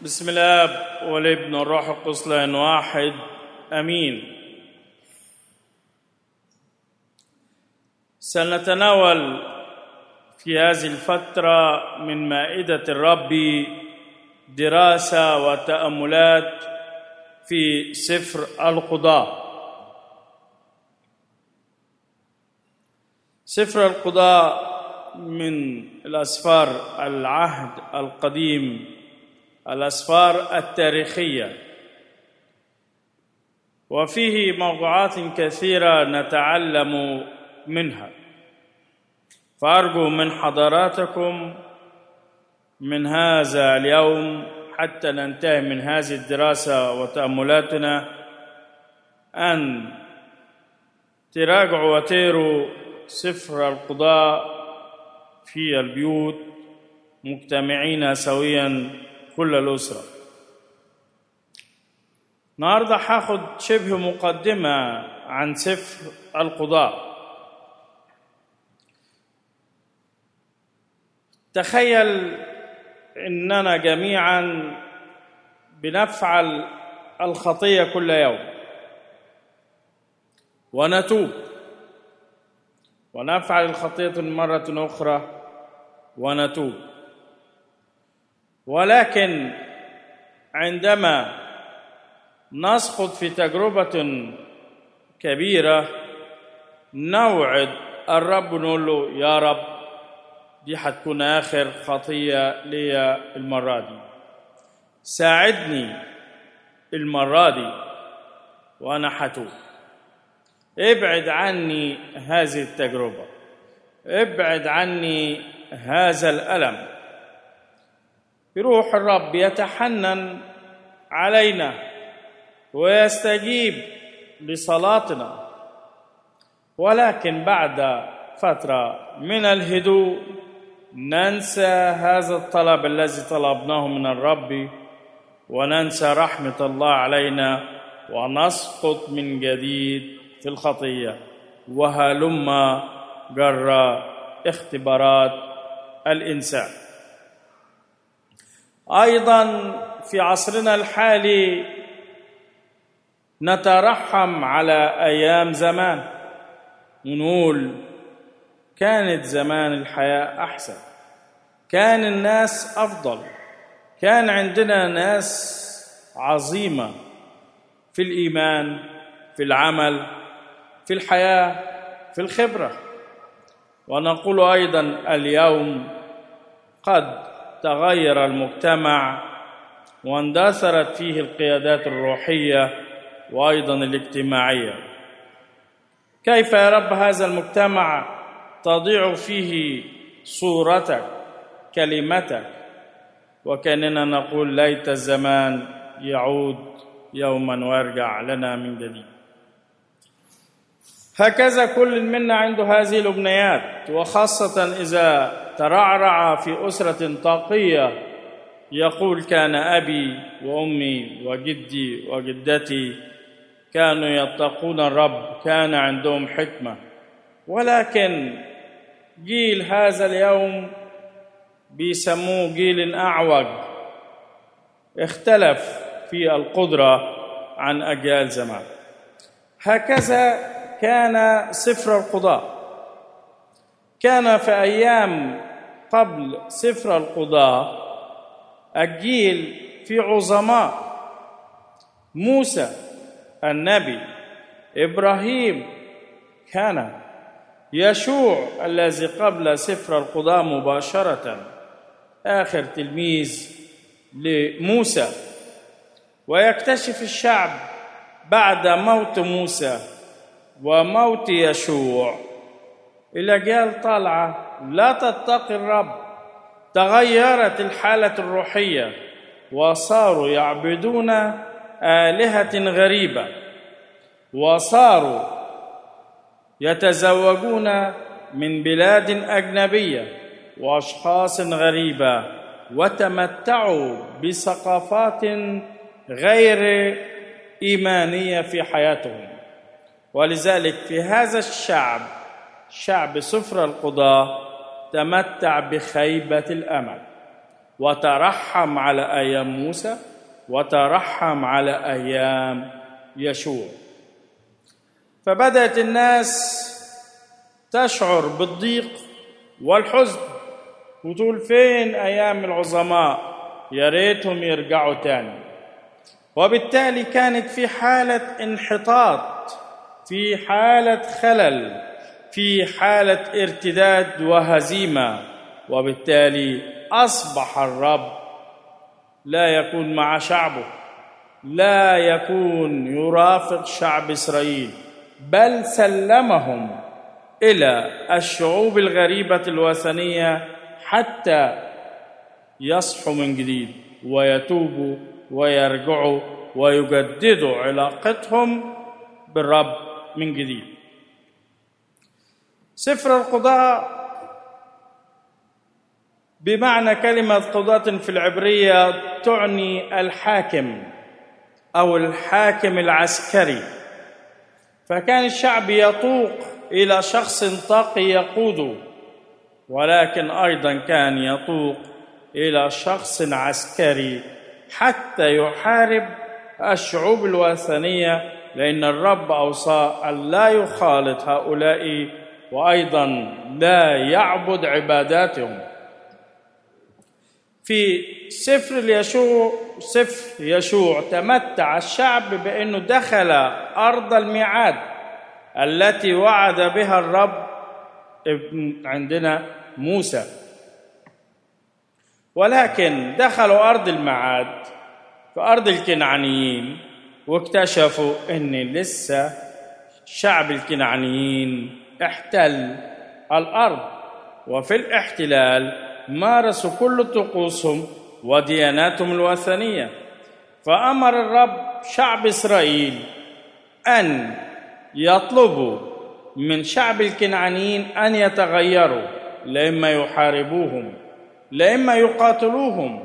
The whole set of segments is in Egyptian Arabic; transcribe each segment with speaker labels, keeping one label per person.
Speaker 1: بسم الله والابن والروح القدس لان واحد امين سنتناول في هذه الفتره من مائده الرب دراسه وتاملات في سفر القضاء سفر القضاء من الاسفار العهد القديم الاسفار التاريخيه وفيه موضوعات كثيره نتعلم منها فارجو من حضراتكم من هذا اليوم حتى ننتهي من هذه الدراسه وتاملاتنا ان تراجعوا وتيروا سفر القضاء في البيوت مجتمعين سويا كل الأسرة النهاردة هاخد شبه مقدمة عن سفر القضاء تخيل إننا جميعا بنفعل الخطية كل يوم ونتوب ونفعل الخطية مرة أخرى ونتوب ولكن عندما نسقط في تجربة كبيرة نوعد الرب نقول له يا رب دي هتكون آخر خطية ليا المرة دي ساعدني المرة دي وأنا هتوب ابعد عني هذه التجربة ابعد عني هذا الألم بروح الرب يتحنن علينا ويستجيب لصلاتنا ولكن بعد فترة من الهدوء ننسى هذا الطلب الذي طلبناه من الرب وننسى رحمة الله علينا ونسقط من جديد في الخطية وهلم جرى اختبارات الإنسان ايضا في عصرنا الحالي نترحم على ايام زمان ونقول كانت زمان الحياه احسن كان الناس افضل كان عندنا ناس عظيمه في الايمان في العمل في الحياه في الخبره ونقول ايضا اليوم قد تغير المجتمع واندثرت فيه القيادات الروحيه وايضا الاجتماعيه كيف يا رب هذا المجتمع تضيع فيه صورتك كلمتك وكاننا نقول ليت الزمان يعود يوما ويرجع لنا من جديد هكذا كل منا عنده هذه الامنيات وخاصه اذا ترعرع في أسرة طاقية يقول كان أبي وأمي وجدي وجدتي كانوا يتقون الرب كان عندهم حكمة ولكن جيل هذا اليوم بيسموه جيل أعوج اختلف في القدرة عن أجيال زمان هكذا كان سفر القضاء كان في أيام قبل سفر القضاء الجيل في عظماء موسى النبي ابراهيم كان يشوع الذي قبل سفر القضاء مباشره اخر تلميذ لموسى ويكتشف الشعب بعد موت موسى وموت يشوع الاجيال طالعه لا تتقي الرب تغيرت الحاله الروحيه وصاروا يعبدون الهه غريبه وصاروا يتزوجون من بلاد اجنبيه واشخاص غريبه وتمتعوا بثقافات غير ايمانيه في حياتهم ولذلك في هذا الشعب شعب سفر القضاء تمتع بخيبة الأمل وترحم على ايام موسى وترحم على ايام يشوع فبدات الناس تشعر بالضيق والحزن وتقول فين ايام العظماء يا ريتهم يرجعوا تاني وبالتالي كانت في حاله انحطاط في حاله خلل في حاله ارتداد وهزيمه وبالتالي اصبح الرب لا يكون مع شعبه لا يكون يرافق شعب اسرائيل بل سلمهم الى الشعوب الغريبه الوثنيه حتى يصحوا من جديد ويتوبوا ويرجعوا ويجددوا علاقتهم بالرب من جديد سفر القضاء بمعنى كلمة قضاة في العبرية تعني الحاكم أو الحاكم العسكري فكان الشعب يطوق إلى شخص طاقي يقوده ولكن أيضا كان يطوق إلى شخص عسكري حتى يحارب الشعوب الوثنية لأن الرب أوصى أن لا يخالط هؤلاء وأيضا لا يعبد عباداتهم في سفر اليشوع سفر يشوع تمتع الشعب بانه دخل ارض الميعاد التي وعد بها الرب عندنا موسى ولكن دخلوا ارض الميعاد في ارض الكنعانيين واكتشفوا ان لسه شعب الكنعانيين احتل الارض وفي الاحتلال مارسوا كل طقوسهم ودياناتهم الوثنيه فامر الرب شعب اسرائيل ان يطلبوا من شعب الكنعانيين ان يتغيروا لاما يحاربوهم لاما يقاتلوهم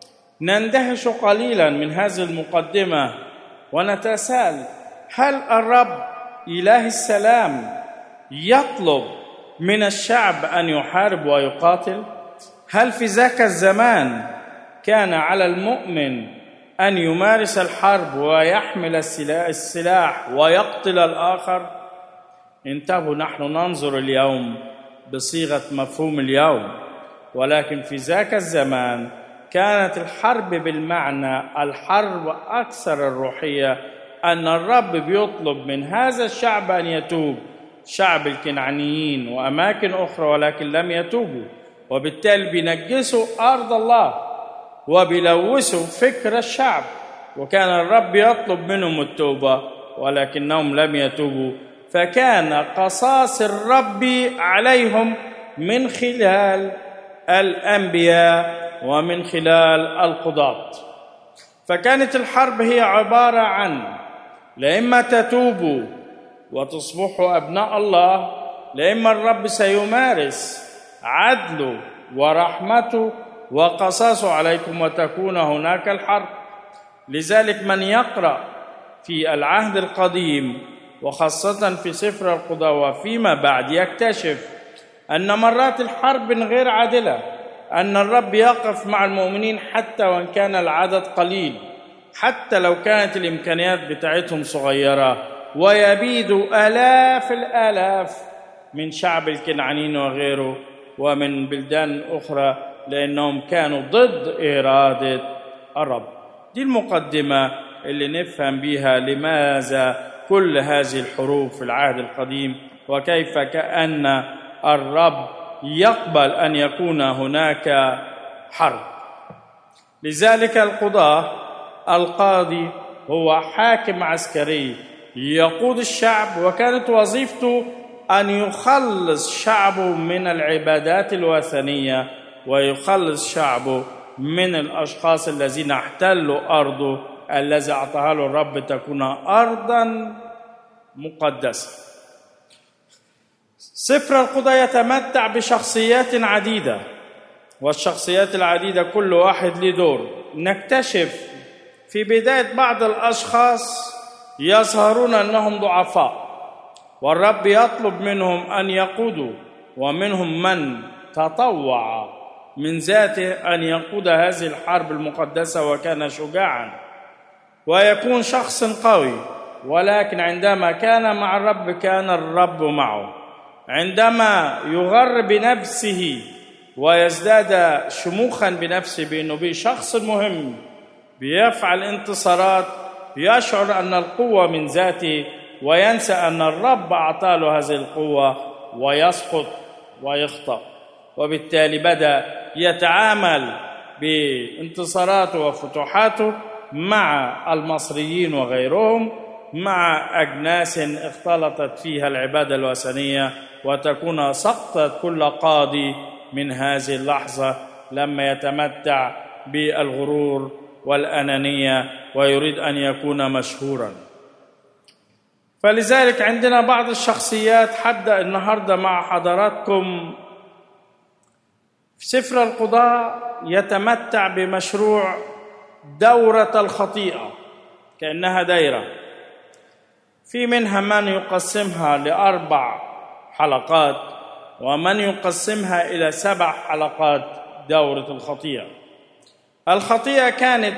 Speaker 1: نندهش قليلا من هذه المقدمه ونتساءل هل الرب اله السلام يطلب من الشعب ان يحارب ويقاتل هل في ذاك الزمان كان على المؤمن ان يمارس الحرب ويحمل السلاح ويقتل الاخر انتبهوا نحن ننظر اليوم بصيغه مفهوم اليوم ولكن في ذاك الزمان كانت الحرب بالمعنى الحرب اكثر الروحيه ان الرب بيطلب من هذا الشعب ان يتوب شعب الكنعانيين واماكن اخرى ولكن لم يتوبوا وبالتالي بينجسوا ارض الله وبيلوثوا فكر الشعب وكان الرب يطلب منهم التوبه ولكنهم لم يتوبوا فكان قصاص الرب عليهم من خلال الانبياء ومن خلال القضاه فكانت الحرب هي عباره عن لاما تتوبوا وتصبحوا ابناء الله لاما الرب سيمارس عدله ورحمته وقصاصه عليكم وتكون هناك الحرب لذلك من يقرا في العهد القديم وخاصه في سفر القضاء وفيما بعد يكتشف ان مرات الحرب غير عادله ان الرب يقف مع المؤمنين حتى وان كان العدد قليل حتى لو كانت الامكانيات بتاعتهم صغيره ويبيد الاف الالاف من شعب الكنعانيين وغيره ومن بلدان اخرى لانهم كانوا ضد اراده الرب دي المقدمه اللي نفهم بيها لماذا كل هذه الحروب في العهد القديم وكيف كان الرب يقبل ان يكون هناك حرب لذلك القضاه القاضي هو حاكم عسكري يقود الشعب وكانت وظيفته ان يخلص شعبه من العبادات الوثنيه ويخلص شعبه من الاشخاص الذين احتلوا ارضه الذي اعطاها له الرب تكون ارضا مقدسه سفر القضاء يتمتع بشخصيات عديده والشخصيات العديده كل واحد له دور نكتشف في بدايه بعض الاشخاص يظهرون انهم ضعفاء والرب يطلب منهم ان يقودوا ومنهم من تطوع من ذاته ان يقود هذه الحرب المقدسه وكان شجاعا ويكون شخص قوي ولكن عندما كان مع الرب كان الرب معه عندما يغر بنفسه ويزداد شموخا بنفسه بانه به شخص مهم بيفعل انتصارات يشعر ان القوه من ذاته وينسى ان الرب اعطى له هذه القوه ويسقط ويخطأ وبالتالي بدا يتعامل بانتصاراته وفتوحاته مع المصريين وغيرهم مع اجناس اختلطت فيها العباده الوثنيه وتكون سقطت كل قاضي من هذه اللحظه لما يتمتع بالغرور والانانيه ويريد ان يكون مشهورا فلذلك عندنا بعض الشخصيات حتى النهارده مع حضراتكم في سفر القضاء يتمتع بمشروع دوره الخطيئه كانها دايره في منها من يقسمها لاربع حلقات ومن يقسمها الى سبع حلقات دوره الخطيئه الخطيئه كانت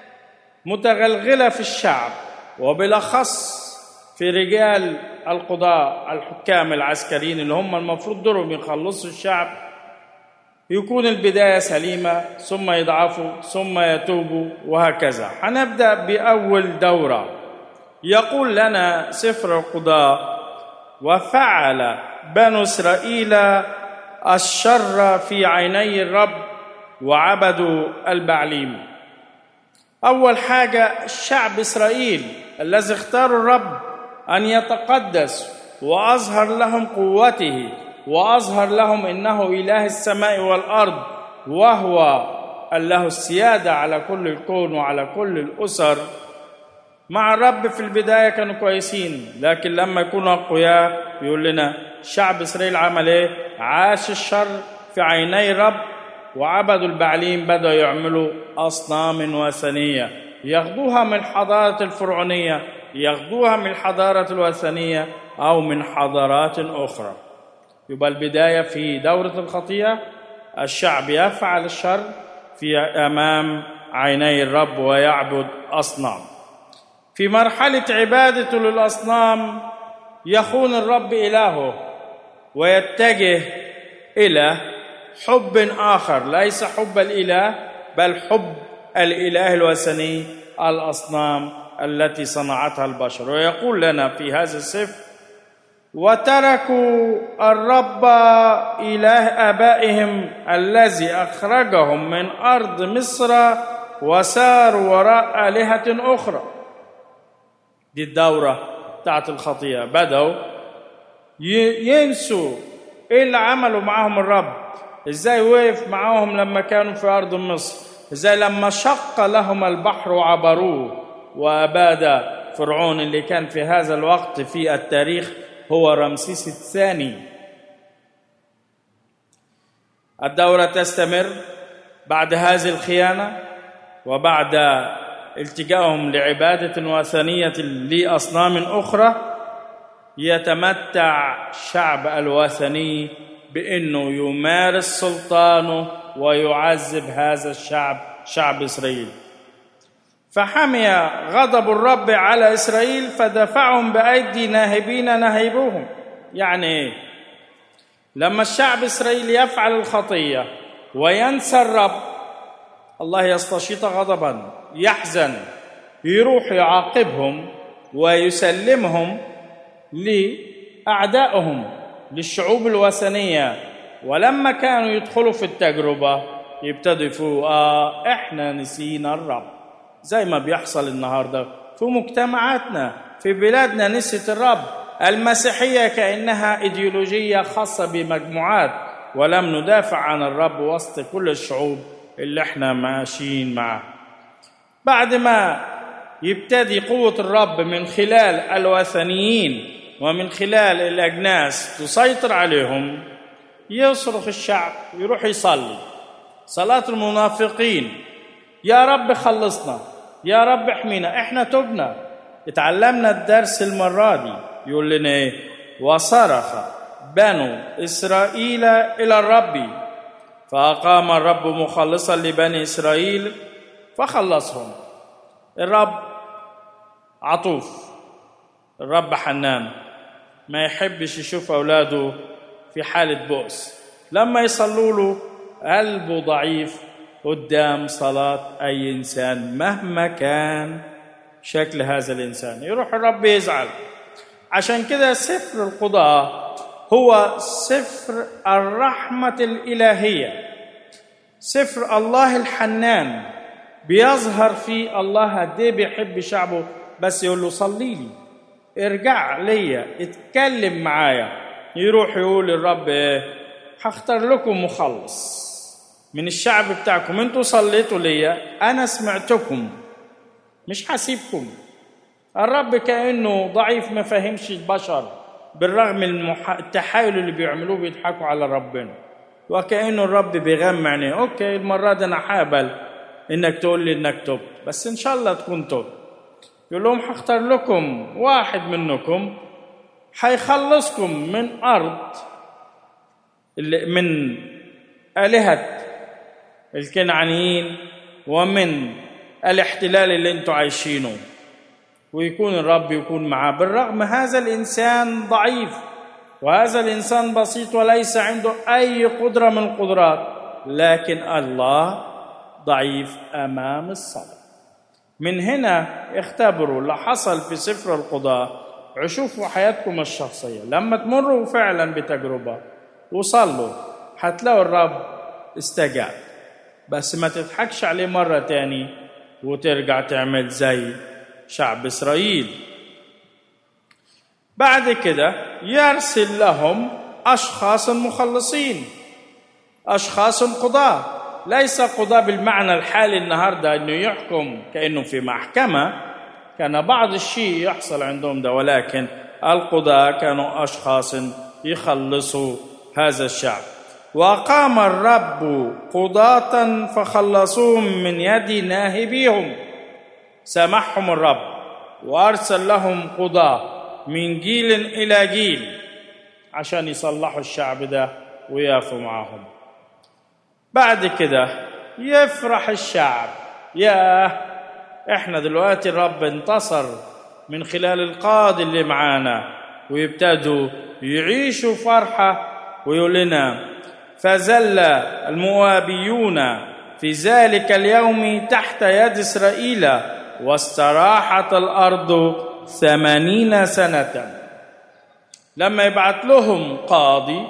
Speaker 1: متغلغله في الشعب وبالاخص في رجال القضاء الحكام العسكريين اللي هم المفروض دورهم يخلصوا الشعب يكون البدايه سليمه ثم يضعفوا ثم يتوبوا وهكذا هنبدا باول دوره يقول لنا سفر القضاء وفعل بنو اسرائيل الشر في عيني الرب وعبدوا البعليم اول حاجه شعب اسرائيل الذي اختاروا الرب ان يتقدس واظهر لهم قوته واظهر لهم انه اله السماء والارض وهو له السياده على كل الكون وعلى كل الاسر مع الرب في البدايه كانوا كويسين لكن لما يكونوا اقوياء يقول لنا شعب اسرائيل عمل ايه؟ عاش الشر في عيني الرب وعبدوا البعليم بدأوا يعملوا أصنام وثنية ياخدوها من الحضارة الفرعونية ياخدوها من الحضارة الوثنية أو من حضارات أخرى يبقى البداية في دورة الخطيئة الشعب يفعل الشر في أمام عيني الرب ويعبد أصنام في مرحلة عبادته للأصنام يخون الرب إلهه ويتجه إلى حب آخر ليس حب الإله بل حب الإله الوثني الأصنام التي صنعتها البشر ويقول لنا في هذا السفر وتركوا الرب إله آبائهم الذي أخرجهم من أرض مصر وساروا وراء آلهة أخرى دي الدورة بتاعت الخطيئة بدأوا ينسوا إيه اللي عملوا معاهم الرب إزاي وقف معاهم لما كانوا في أرض مصر إزاي لما شق لهم البحر وعبروه وأباد فرعون اللي كان في هذا الوقت في التاريخ هو رمسيس الثاني الدورة تستمر بعد هذه الخيانة وبعد التجائهم لعبادة وثنية لأصنام أخرى يتمتع شعب الوثني بأنه يمارس سلطانه ويعذب هذا الشعب شعب إسرائيل فحمي غضب الرب على إسرائيل فدفعهم بأيدي ناهبين نهيبوهم يعني إيه؟ لما الشعب إسرائيل يفعل الخطية وينسى الرب الله يستشيط غضبا يحزن يروح يعاقبهم ويسلمهم لأعدائهم للشعوب الوثنية ولما كانوا يدخلوا في التجربة يبتدوا يفوقوا آه إحنا نسينا الرب زي ما بيحصل النهاردة في مجتمعاتنا في بلادنا نسيت الرب المسيحية كأنها إيديولوجية خاصة بمجموعات ولم ندافع عن الرب وسط كل الشعوب اللي احنا ماشيين معاه بعد ما يبتدي قوة الرب من خلال الوثنيين ومن خلال الأجناس تسيطر عليهم يصرخ الشعب يروح يصلي صلاة المنافقين يا رب خلصنا يا رب احمينا احنا تبنا اتعلمنا الدرس المرة دي يقول لنا ايه وصرخ بنو إسرائيل إلى الرب فأقام الرب مخلصا لبني إسرائيل فخلصهم الرب عطوف الرب حنان ما يحبش يشوف أولاده في حالة بؤس لما يصلوا له قلبه ضعيف قدام صلاة أي إنسان مهما كان شكل هذا الإنسان يروح الرب يزعل عشان كده سفر القضاء هو سفر الرحمة الإلهية سفر الله الحنان بيظهر فيه الله قد ايه بيحب شعبه بس يقول له صلي لي ارجع ليا اتكلم معايا يروح يقول للرب ايه هختار لكم مخلص من الشعب بتاعكم انتوا صليتوا ليا انا سمعتكم مش هسيبكم الرب كانه ضعيف ما فهمش البشر بالرغم من المح... التحايل اللي بيعملوه بيضحكوا على ربنا وكانه الرب بيغمى عينيه اوكي المره دي انا حابل انك تقول لي انك تبت بس ان شاء الله تكون تبت يقول لهم هختار لكم واحد منكم هيخلصكم من ارض من الهه الكنعانيين ومن الاحتلال اللي انتوا عايشينه ويكون الرب يكون معاه بالرغم هذا الانسان ضعيف وهذا الانسان بسيط وليس عنده اي قدره من القدرات لكن الله ضعيف امام الصلاه من هنا اختبروا اللي حصل في سفر القضاء عشوفوا حياتكم الشخصيه لما تمروا فعلا بتجربه وصلوا هتلاقوا الرب استجاب بس ما تضحكش عليه مره تاني وترجع تعمل زي شعب اسرائيل بعد كده يرسل لهم اشخاص مخلصين اشخاص قضاه ليس قضاه بالمعنى الحالي النهارده انه يحكم كانه في محكمه كان بعض الشيء يحصل عندهم ده ولكن القضاه كانوا اشخاص يخلصوا هذا الشعب وقام الرب قضاة فخلصوهم من يد ناهبيهم سامحهم الرب وارسل لهم قضاة من جيل الى جيل عشان يصلحوا الشعب ده ويقفوا معاهم بعد كده يفرح الشعب ياه احنا دلوقتي الرب انتصر من خلال القاضي اللي معانا ويبتدوا يعيشوا فرحة ويقول لنا فزل الموابيون في ذلك اليوم تحت يد إسرائيل واستراحت الأرض ثمانين سنة لما يبعت لهم قاضي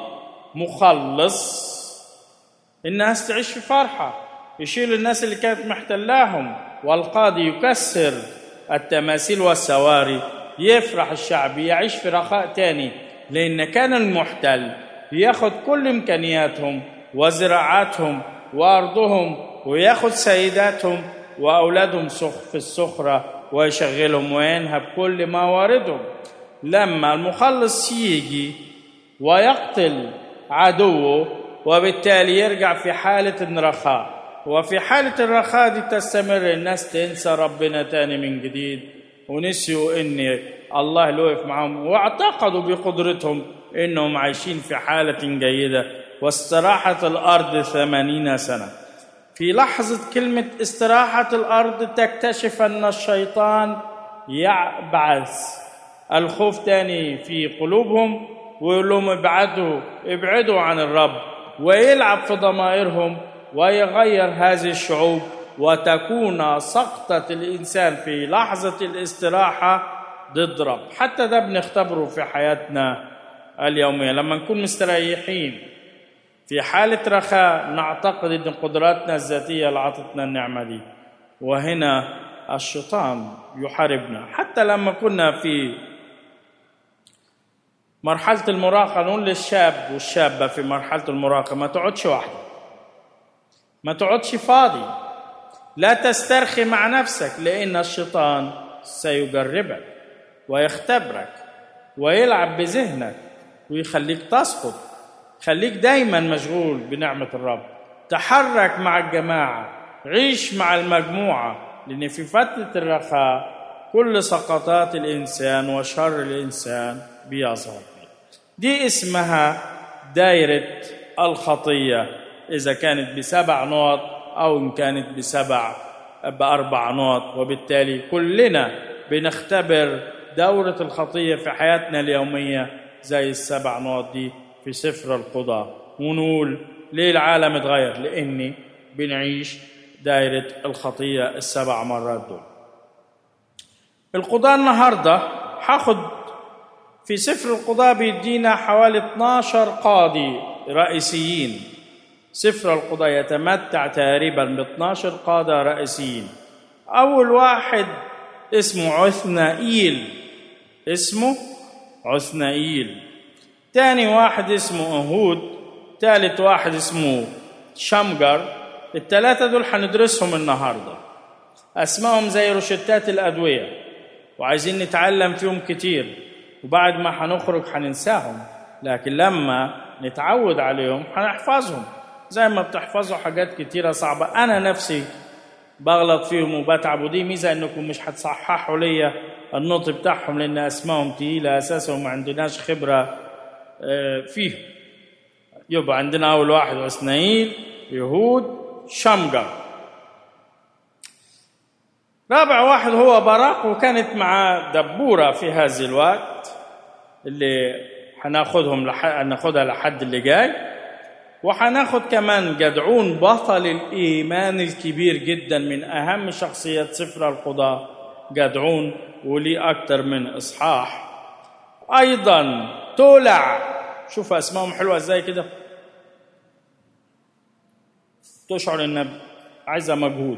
Speaker 1: مخلص الناس تعيش في فرحة يشيل الناس اللي كانت محتلاهم والقاضي يكسر التماثيل والسواري يفرح الشعب يعيش في رخاء تاني لأن كان المحتل ياخد كل إمكانياتهم وزراعاتهم وأرضهم وياخد سيداتهم وأولادهم في السخرة ويشغلهم وينهب كل مواردهم لما المخلص يجي ويقتل عدوه وبالتالي يرجع في حالة الرخاء وفي حالة الرخاء دي تستمر الناس تنسى ربنا تاني من جديد ونسيوا ان الله اللي وقف معاهم واعتقدوا بقدرتهم انهم عايشين في حالة جيدة واستراحت الارض ثمانين سنة في لحظة كلمة استراحة الارض تكتشف ان الشيطان يبعث الخوف تاني في قلوبهم ويقول لهم ابعدوا ابعدوا عن الرب ويلعب في ضمائرهم ويغير هذه الشعوب وتكون سقطة الإنسان في لحظة الاستراحة ضد رب حتى ده بنختبره في حياتنا اليومية لما نكون مستريحين في حالة رخاء نعتقد أن قدراتنا الذاتية اللي عطتنا النعمة دي وهنا الشيطان يحاربنا حتى لما كنا في مرحلة المراهقة نقول للشاب والشابة في مرحلة المراهقة ما تقعدش وحدك ما تقعدش فاضي لا تسترخي مع نفسك لأن الشيطان سيجربك ويختبرك ويلعب بذهنك ويخليك تسقط خليك دايما مشغول بنعمة الرب تحرك مع الجماعة عيش مع المجموعة لأن في فترة الرخاء كل سقطات الإنسان وشر الإنسان بيظهر دي اسمها دايرة الخطية إذا كانت بسبع نقط أو إن كانت بسبع بأربع نقط وبالتالي كلنا بنختبر دورة الخطية في حياتنا اليومية زي السبع نقط دي في سفر القضاء ونقول ليه العالم اتغير لأني بنعيش دايرة الخطية السبع مرات دول القضاء النهاردة هاخد في سفر القضاء بيدينا حوالي 12 قاضي رئيسيين سفر القضاء يتمتع تقريبا ب 12 قادة رئيسيين أول واحد اسمه عثنائيل اسمه عثنائيل تاني واحد اسمه أهود تالت واحد اسمه شمجر التلاتة دول هندرسهم النهاردة أسمائهم زي روشتات الأدوية وعايزين نتعلم فيهم كتير وبعد ما هنخرج هننساهم لكن لما نتعود عليهم هنحفظهم زي ما بتحفظوا حاجات كتيرة صعبة أنا نفسي بغلط فيهم وبتعب ودي ميزة إنكم مش هتصححوا ليا النطق بتاعهم لأن أسمائهم تقيلة أساسا وما عندناش خبرة فيهم يبقى عندنا أول واحد عثنائيل يهود شمجر رابع واحد هو براق وكانت مع دبورة في هذا الوقت اللي هناخدهم لح... هناخدها لحد اللي جاي وهناخد كمان جدعون بطل الإيمان الكبير جدا من أهم شخصيات سفر القضاء جدعون وليه أكتر من إصحاح أيضا تولع شوف أسمائهم حلوة إزاي كده تشعر إن عايزة مجهود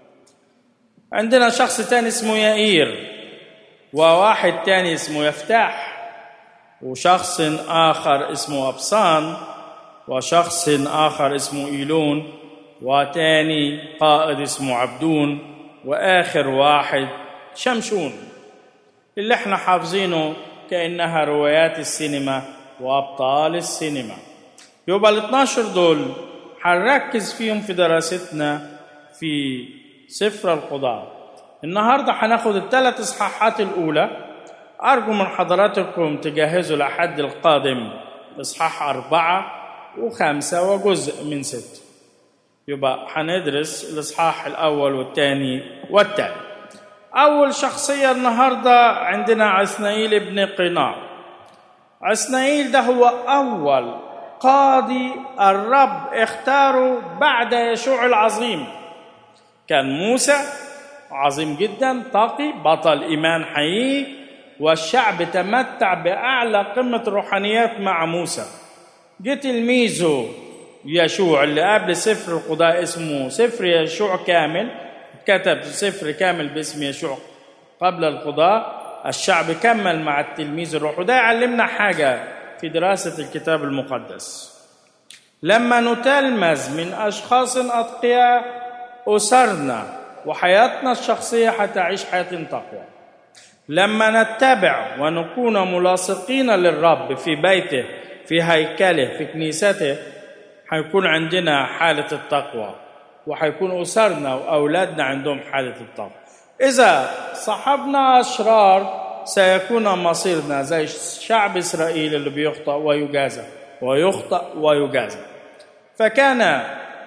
Speaker 1: عندنا شخص تاني اسمه يائير وواحد تاني اسمه يفتاح وشخص آخر اسمه أبصان وشخص آخر اسمه إيلون وتاني قائد اسمه عبدون وآخر واحد شمشون اللي احنا حافظينه كأنها روايات السينما وأبطال السينما يبقى ال 12 دول هنركز فيهم في دراستنا في سفر القضاء النهارده هناخد الثلاث اصحاحات الاولى ارجو من حضراتكم تجهزوا لحد القادم اصحاح اربعه وخمسه وجزء من ست يبقى هندرس الاصحاح الاول والثاني والثالث اول شخصيه النهارده عندنا عثنائيل ابن قناع عثنائيل ده هو اول قاضي الرب اختاره بعد يشوع العظيم كان موسى عظيم جدا تقي بطل ايمان حقيقي والشعب تمتع باعلى قمه الروحانيات مع موسى جه تلميذه يشوع اللي قبل سفر القضاء اسمه سفر يشوع كامل كتب سفر كامل باسم يشوع قبل القضاء الشعب كمل مع التلميذ الروح وده يعلمنا حاجه في دراسه الكتاب المقدس لما نتلمذ من اشخاص اتقياء أسرنا وحياتنا الشخصية حتعيش حياة تقوى لما نتبع ونكون ملاصقين للرب في بيته في هيكله في كنيسته حيكون عندنا حالة التقوى وحيكون أسرنا وأولادنا عندهم حالة التقوى إذا صحبنا أشرار سيكون مصيرنا زي شعب إسرائيل اللي بيخطأ ويجازى ويخطأ ويجازى فكان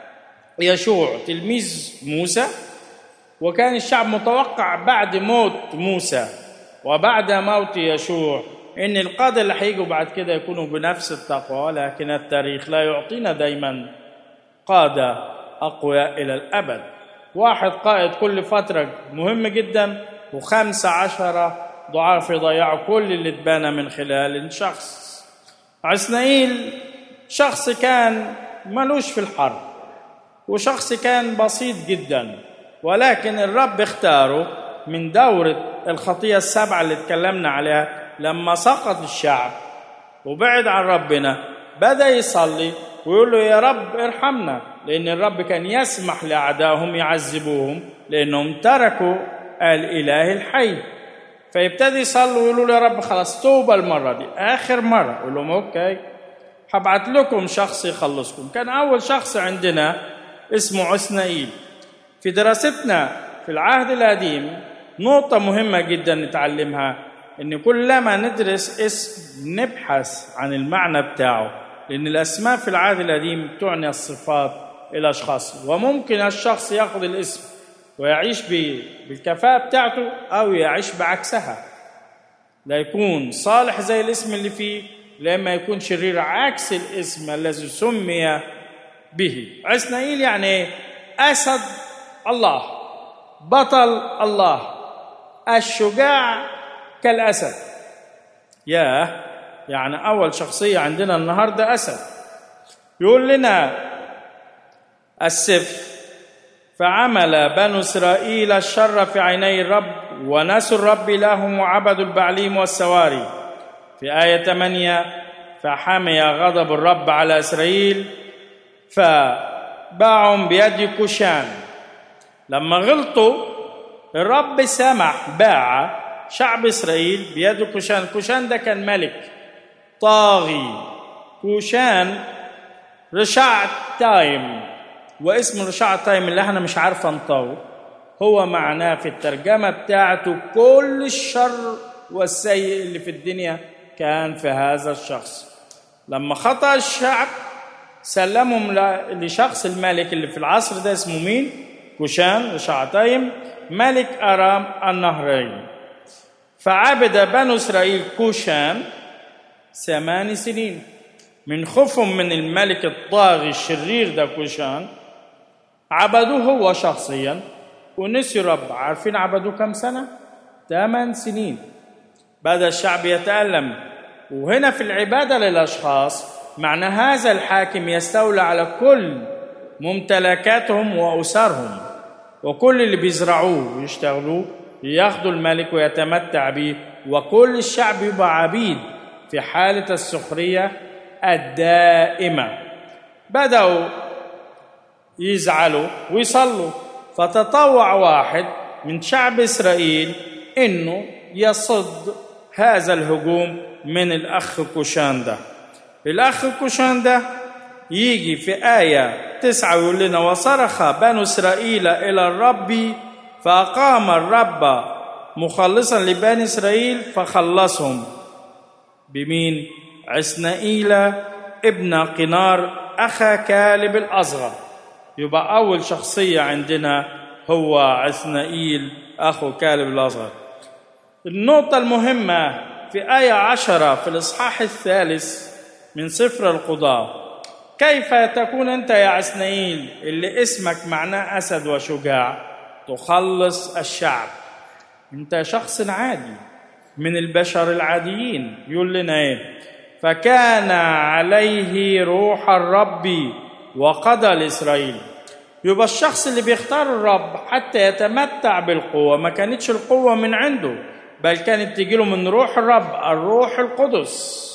Speaker 1: يشوع تلميذ موسى وكان الشعب متوقع بعد موت موسى وبعد موت يشوع ان القاده اللي هيجوا بعد كده يكونوا بنفس التقوى لكن التاريخ لا يعطينا دايما قاده اقوياء الى الابد واحد قائد كل فتره مهم جدا وخمسة عشرة ضعاف يضيعوا كل اللي اتبنى من خلال شخص عسنائيل شخص كان ملوش في الحرب وشخص كان بسيط جدا ولكن الرب اختاره من دورة الخطية السبعة اللي اتكلمنا عليها لما سقط الشعب وبعد عن ربنا بدأ يصلي ويقول له يا رب ارحمنا لأن الرب كان يسمح لأعدائهم يعذبوهم لأنهم تركوا الإله الحي فيبتدي يصلوا ويقولوا له يا رب خلاص توبة المرة دي آخر مرة يقول لهم أوكي هبعت لكم شخص يخلصكم كان أول شخص عندنا اسمه عثنائيل في دراستنا في العهد القديم نقطة مهمة جدا نتعلمها إن كلما ندرس اسم نبحث عن المعنى بتاعه لأن الأسماء في العهد القديم تعني الصفات الأشخاص وممكن الشخص يأخذ الاسم ويعيش بالكفاءة بتاعته أو يعيش بعكسها لا يكون صالح زي الاسم اللي فيه لما يكون شرير عكس الاسم الذي سمي به عسنائيل يعني أسد الله بطل الله الشجاع كالأسد يا يعني أول شخصية عندنا النهاردة أسد يقول لنا السفر فعمل بنو إسرائيل الشر في عيني الرب ونسوا الرب إلههم وعبدوا البعليم والسواري في آية 8 فحمي غضب الرب على إسرائيل فباعهم بيد كوشان لما غلطوا الرب سمح باع شعب إسرائيل بيد كوشان كوشان ده كان ملك طاغي كوشان رشع تايم واسم رشع تايم اللي احنا مش عارفه نطوه هو معناه في الترجمة بتاعته كل الشر والسيء اللي في الدنيا كان في هذا الشخص لما خطأ الشعب سلمهم لشخص الملك اللي في العصر ده اسمه مين؟ كوشان رشعتيم ملك أرام النهرين فعبد بنو إسرائيل كوشان ثمان سنين من خوفهم من الملك الطاغي الشرير ده كوشان عبدوه هو شخصيا ونسي رب عارفين عبدوه كم سنة؟ ثمان سنين بدأ الشعب يتألم وهنا في العبادة للأشخاص معنى هذا الحاكم يستولى على كل ممتلكاتهم وأسرهم وكل اللي بيزرعوه ويشتغلوه ياخدوا الملك ويتمتع به وكل الشعب يبقى عبيد في حالة السخرية الدائمة بدأوا يزعلوا ويصلوا فتطوع واحد من شعب إسرائيل إنه يصد هذا الهجوم من الأخ كوشان ده الأخ كوشان ده يجي في آية تسعة يقول لنا وصرخ بنو إسرائيل إلى الرب فأقام الرب مخلصا لبني إسرائيل فخلصهم بمين؟ عسنائيل ابن قنار أخا كالب الأصغر يبقى أول شخصية عندنا هو عسنائيل أخو كالب الأصغر النقطة المهمة في آية عشرة في الإصحاح الثالث من سفر القضاء كيف تكون أنت يا عسنائيل اللي اسمك معناه أسد وشجاع تخلص الشعب أنت شخص عادي من البشر العاديين يقول لنا إيه فكان عليه روح الرب وقضى لإسرائيل يبقى الشخص اللي بيختار الرب حتى يتمتع بالقوة ما كانتش القوة من عنده بل كانت تجيله من روح الرب الروح القدس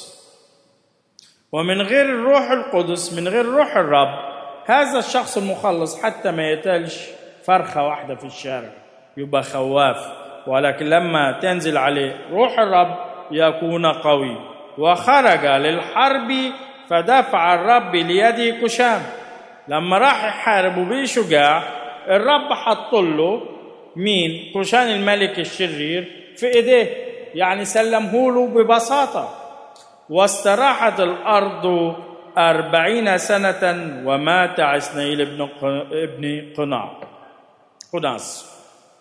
Speaker 1: ومن غير الروح القدس من غير روح الرب هذا الشخص المخلص حتى ما يتلش فرخة واحدة في الشارع يبقى خواف ولكن لما تنزل عليه روح الرب يكون قوي وخرج للحرب فدفع الرب ليده كشام لما راح يحارب وبيه شجاع الرب حط له مين كوشان الملك الشرير في ايديه يعني سلمه له ببساطة واستراحت الأرض أربعين سنة ومات عسنيل ابن ابن قناع قناص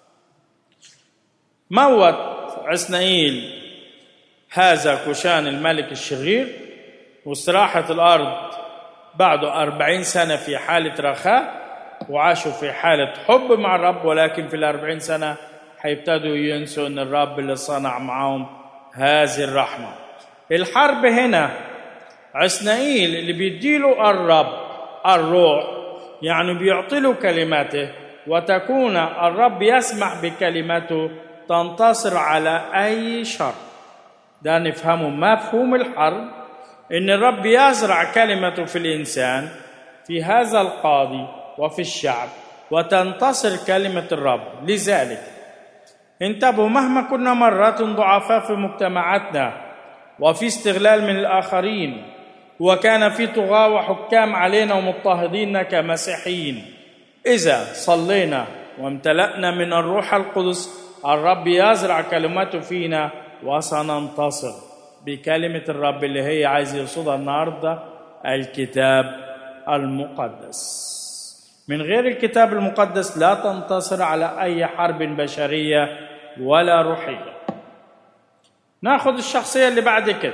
Speaker 1: موت عسنائيل هذا كوشان الملك الشرير واستراحت الأرض بعد أربعين سنة في حالة رخاء وعاشوا في حالة حب مع الرب ولكن في الأربعين سنة هيبتدوا ينسوا ان الرب اللي صنع معاهم هذه الرحمه الحرب هنا عسنائيل اللي بيديله الرب الروح يعني بيعطي له كلماته وتكون الرب يسمح بكلمته تنتصر على اي شر ده نفهمه مفهوم الحرب ان الرب يزرع كلمته في الانسان في هذا القاضي وفي الشعب وتنتصر كلمه الرب لذلك انتبهوا مهما كنا مرات ضعفاء في مجتمعاتنا وفي استغلال من الآخرين وكان في طغاة وحكام علينا ومضطهدين كمسيحيين إذا صلينا وامتلأنا من الروح القدس الرب يزرع كلماته فينا وسننتصر بكلمة الرب اللي هي عايز يرصدها النهاردة الكتاب المقدس من غير الكتاب المقدس لا تنتصر على اي حرب بشريه ولا روحيه ناخذ الشخصيه اللي بعد كده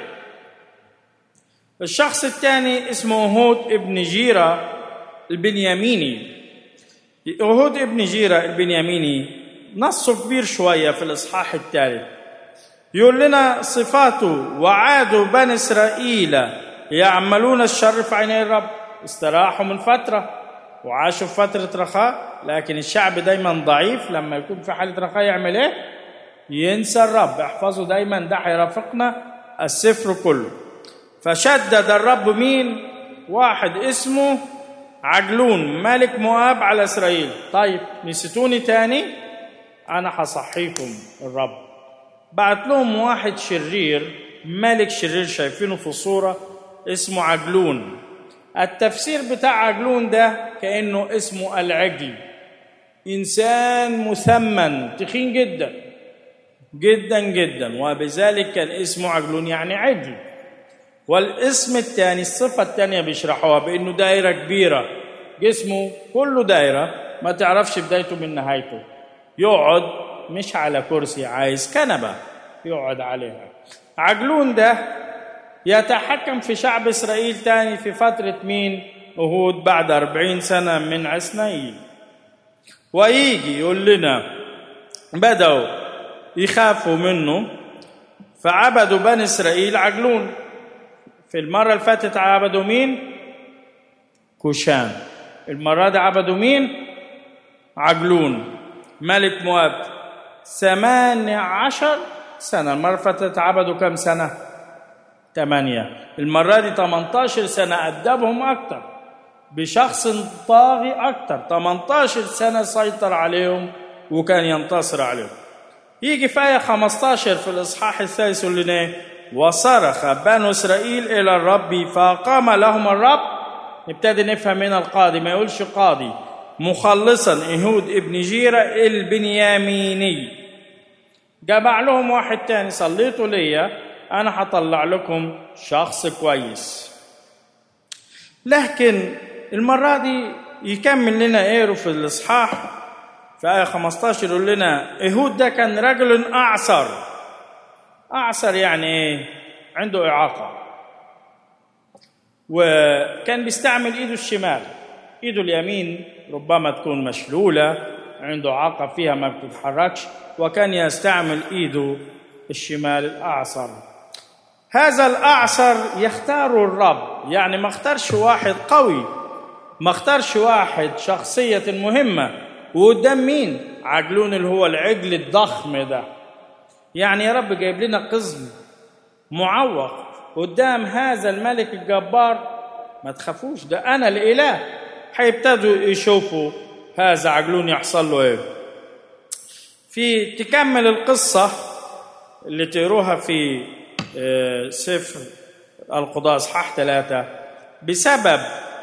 Speaker 1: الشخص الثاني اسمه هود ابن جيرة البنياميني هود ابن جيرة البنياميني نصه كبير شوية في الإصحاح الثالث يقول لنا صفاته وعادوا بني إسرائيل يعملون الشر في عيني الرب استراحوا من فترة وعاشوا في فترة رخاء لكن الشعب دايما ضعيف لما يكون في حالة رخاء يعمل ايه؟ ينسى الرب احفظوا دايما ده هيرافقنا السفر كله فشدد الرب مين؟ واحد اسمه عجلون ملك مواب على اسرائيل طيب نسيتوني تاني انا هصحيكم الرب بعت لهم واحد شرير ملك شرير شايفينه في الصورة اسمه عجلون التفسير بتاع عجلون ده كأنه اسمه العجل إنسان مثمن تخين جدا جدا جدا وبذلك كان اسمه عجلون يعني عجل والاسم الثاني الصفة الثانية بيشرحوها بأنه دائرة كبيرة جسمه كله دائرة ما تعرفش بدايته من نهايته يقعد مش على كرسي عايز كنبة يقعد عليها عجلون ده يتحكم في شعب إسرائيل تاني في فترة مين أهود بعد أربعين سنة من عسنائيل ويجي يقول لنا بدأوا يخافوا منه فعبدوا بني إسرائيل عجلون في المرة اللي فاتت عبدوا مين؟ كوشان المرة دي عبدوا مين؟ عجلون ملك مواب ثمانية عشر سنة المرة اللي فاتت عبدوا كم سنة؟ ثمانية المرة دي 18 سنة أدبهم أكتر بشخص طاغي أكتر 18 سنة سيطر عليهم وكان ينتصر عليهم يجي في آية 15 في الإصحاح الثالث يقول لنا إيه؟ وصرخ بنو إسرائيل إلى الرب فأقام لهم الرب نبتدي نفهم هنا القاضي ما يقولش قاضي مخلصا إهود ابن جيرة البنياميني جمع لهم واحد تاني صليتوا ليا أنا هطلع لكم شخص كويس لكن المرة دي يكمل لنا ايرو في الإصحاح في آية 15 يقول لنا إهود ده كان رجل أعصر أعصر يعني إيه؟ عنده إعاقة وكان بيستعمل إيده الشمال إيده اليمين ربما تكون مشلولة عنده إعاقة فيها ما بتتحركش وكان يستعمل إيده الشمال الأعصر هذا الأعصر يختار الرب يعني ما اختارش واحد قوي ما اختارش واحد شخصية مهمة وقدام مين عجلون اللي هو العجل الضخم ده يعني يا رب جايب لنا قزم معوق قدام هذا الملك الجبار ما تخافوش ده انا الاله هيبتدوا يشوفوا هذا عجلون يحصل له ايه في تكمل القصه اللي تقروها في سفر القضاء اصحاح ثلاثه بسبب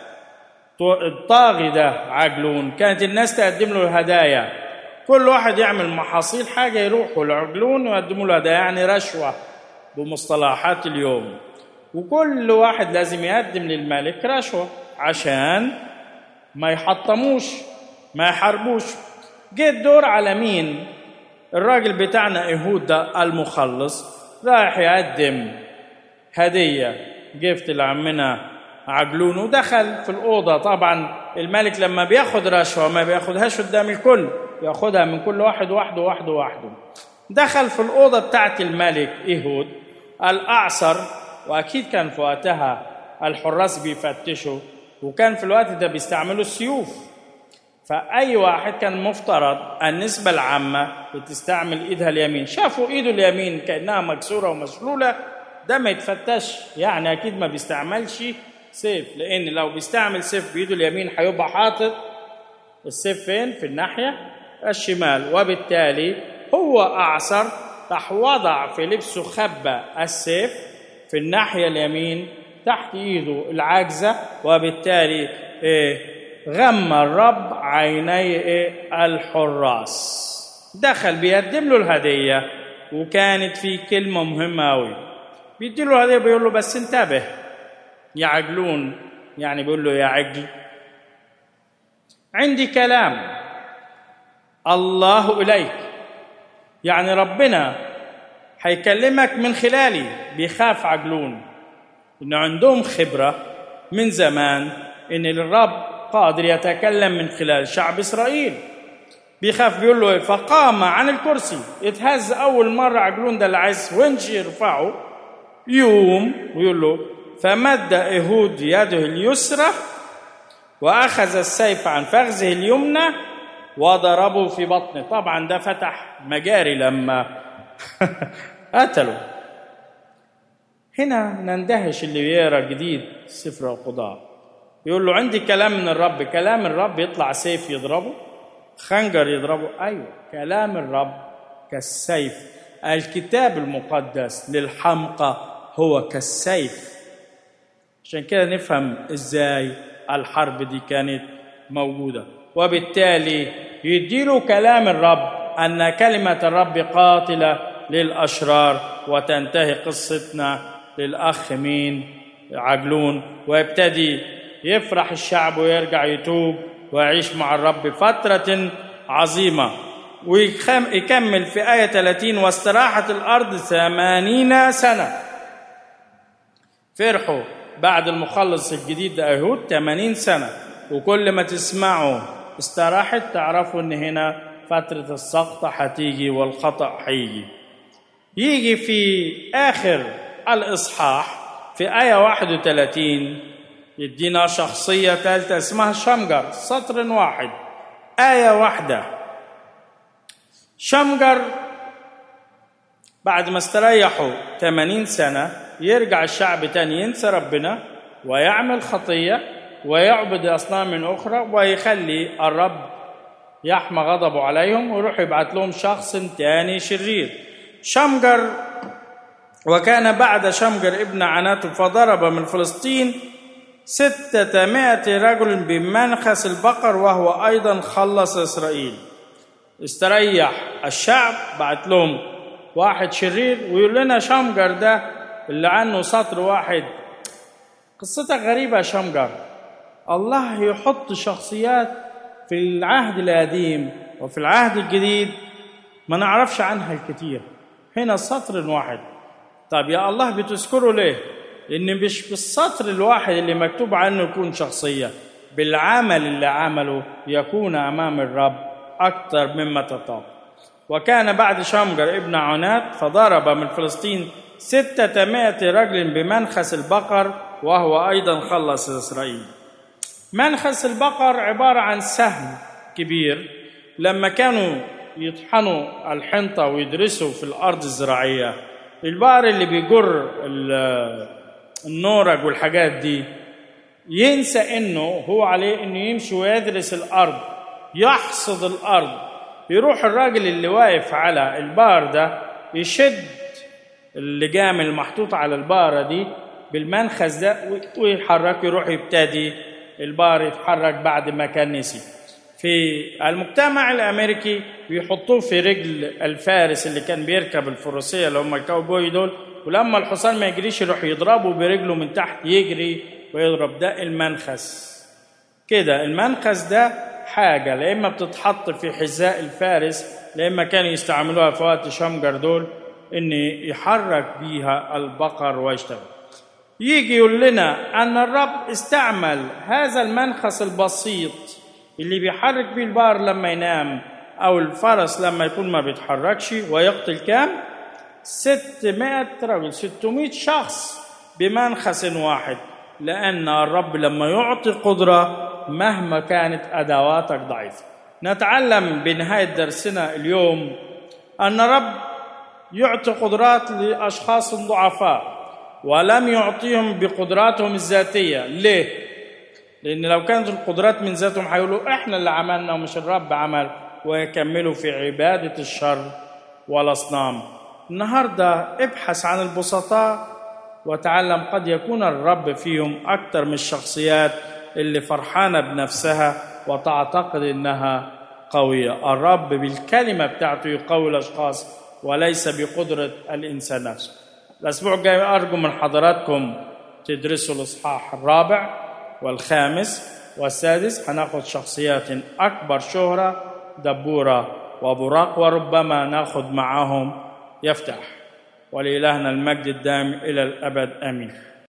Speaker 1: الطاغي ده عجلون كانت الناس تقدم له الهدايا كل واحد يعمل محاصيل حاجه يروحوا لعجلون ويقدموا له هدايا يعني رشوه بمصطلحات اليوم وكل واحد لازم يقدم للملك رشوه عشان ما يحطموش ما يحاربوش جه الدور على مين الراجل بتاعنا ايهود ده المخلص رايح يقدم هديه جفت لعمنا عجلون ودخل في الأوضة طبعا الملك لما بياخد رشوة ما بياخدهاش قدام الكل ياخدها من كل واحد وحده وحده وحده دخل في الأوضة بتاعت الملك إيهود الأعصر وأكيد كان في وقتها الحراس بيفتشوا وكان في الوقت ده بيستعملوا السيوف فأي واحد كان مفترض النسبة العامة بتستعمل إيدها اليمين شافوا إيده اليمين كأنها مكسورة ومشلولة ده ما يتفتش يعني أكيد ما بيستعملش سيف لان لو بيستعمل سيف بايده اليمين هيبقى حاطط السيف فين في الناحيه الشمال وبالتالي هو اعصر راح وضع في لبسه خبى السيف في الناحيه اليمين تحت ايده العاجزه وبالتالي إيه غم الرب عيني إيه الحراس دخل بيقدم له الهديه وكانت في كلمه مهمه قوي بيدي له هديه بيقول له بس انتبه يعجلون يعني بيقول له يا عجل عندي كلام الله إليك يعني ربنا هيكلمك من خلالي بيخاف عجلون إن عندهم خبرة من زمان إن الرب قادر يتكلم من خلال شعب إسرائيل بيخاف بيقول له إيه؟ فقام عن الكرسي يتهز أول مرة عجلون ده اللي عايز ونش يرفعه يوم ويقول له فمد إهود يده اليسرى وأخذ السيف عن فخذه اليمنى وضربه في بطنه طبعا ده فتح مجاري لما قتلوا هنا نندهش اللي بيقرا جديد سفر القضاء يقول له عندي كلام من الرب كلام الرب يطلع سيف يضربه خنجر يضربه ايوه كلام الرب كالسيف الكتاب المقدس للحمقى هو كالسيف عشان كده نفهم ازاي الحرب دي كانت موجوده وبالتالي يديله كلام الرب ان كلمه الرب قاتله للاشرار وتنتهي قصتنا للاخ مين عجلون ويبتدي يفرح الشعب ويرجع يتوب ويعيش مع الرب فتره عظيمه ويكمل في آية 30 واستراحت الأرض ثمانين سنة فرحوا بعد المخلص الجديد ده يهود 80 سنة وكل ما تسمعوا استراحت تعرفوا ان هنا فترة السقطة هتيجي والخطأ هيجي يجي في آخر الإصحاح في آية 31 يدينا شخصية ثالثة اسمها شمجر سطر واحد آية واحدة شمجر بعد ما استريحوا 80 سنة يرجع الشعب تاني ينسى ربنا ويعمل خطية ويعبد أصنام أخرى ويخلي الرب يحمى غضبه عليهم ويروح يبعت لهم شخص تاني شرير شمجر وكان بعد شمجر ابن عناته فضرب من فلسطين ستة مائة رجل بمنخس البقر وهو أيضا خلص إسرائيل استريح الشعب بعت لهم واحد شرير ويقول لنا شمجر ده اللي عنه سطر واحد قصتك غريبة يا شمجر الله يحط شخصيات في العهد القديم وفي العهد الجديد ما نعرفش عنها الكثير هنا سطر واحد طب يا الله بتذكره ليه لان مش بالسطر الواحد اللي مكتوب عنه يكون شخصيه بالعمل اللي عمله يكون امام الرب اكثر مما تطاق وكان بعد شمجر ابن عنات فضرب من فلسطين ستة مائة رجل بمنخس البقر وهو أيضا خلص إسرائيل منخس البقر عبارة عن سهم كبير لما كانوا يطحنوا الحنطة ويدرسوا في الأرض الزراعية البقر اللي بيجر النورج والحاجات دي ينسى انه هو عليه انه يمشي ويدرس الارض يحصد الارض يروح الراجل اللي واقف على البار ده يشد اللجام المحطوط على البارة دي بالمنخز ده ويحرك يروح يبتدي البار يتحرك بعد ما كان نسي في المجتمع الامريكي بيحطوه في رجل الفارس اللي كان بيركب الفروسيه اللي هم الكاوبوي دول ولما الحصان ما يجريش يروح يضربه برجله من تحت يجري ويضرب ده المنخس كده المنخس ده حاجه لا اما بتتحط في حذاء الفارس لا اما كانوا يستعملوها في وقت شمجر دول ان يحرك بيها البقر ويشتغل يجي يقول لنا ان الرب استعمل هذا المنخس البسيط اللي بيحرك بيه البقر لما ينام او الفرس لما يكون ما بيتحركش ويقتل كام 600 رجل 600 شخص بمنخس واحد لأن الرب لما يعطي قدرة مهما كانت أدواتك ضعيفة نتعلم بنهاية درسنا اليوم أن الرب يعطي قدرات لأشخاص ضعفاء ولم يعطيهم بقدراتهم الذاتية ليه؟ لأن لو كانت القدرات من ذاتهم هيقولوا إحنا اللي عملنا ومش الرب عمل ويكملوا في عبادة الشر والأصنام النهاردة ابحث عن البسطاء وتعلم قد يكون الرب فيهم أكثر من الشخصيات اللي فرحانة بنفسها وتعتقد إنها قوية الرب بالكلمة بتاعته يقوي الأشخاص وليس بقدرة الإنسان نفسه الأسبوع الجاي أرجو من حضراتكم تدرسوا الإصحاح الرابع والخامس والسادس هناخد شخصيات أكبر شهرة دبورة وبراق وربما ناخد معاهم يفتح ولإلهنا المجد الدائم إلى الأبد آمين